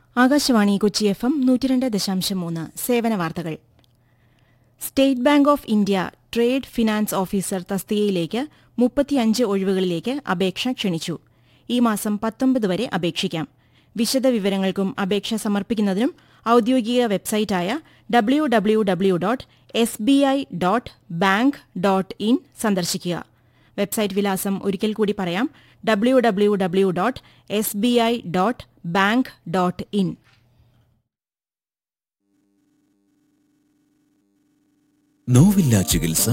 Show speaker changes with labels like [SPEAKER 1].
[SPEAKER 1] Akashvani Kochi F M നൂറ്റിരണ്ട് ദശാംശം മൂന്ന് സേവന വാർത്തകൾ state bank of India trade finance officer തസ്തികയിലേക്ക് മുപ്പത്തിയഞ്ച് ഒഴിവുകളിലേക്ക് അപേക്ഷ ക്ഷണിച്ചു ഈ മാസം പത്തൊമ്പത് വരെ അപേക്ഷിക്കാം വിശദവിവരങ്ങൾക്കും അപേക്ഷ സമർപ്പിക്കുന്നതിനും ഔദ്യോഗിക വെബ്സൈറ്റായ W W W dot S B I dot bank dot in സന്ദർശിക്കുക വെബ്സൈറ്റ് വിലാസം ഒരിക്കൽ കൂടി പറയാം W W W dot S B I dot bank dot in
[SPEAKER 2] നോവില്ല ചികിത്സ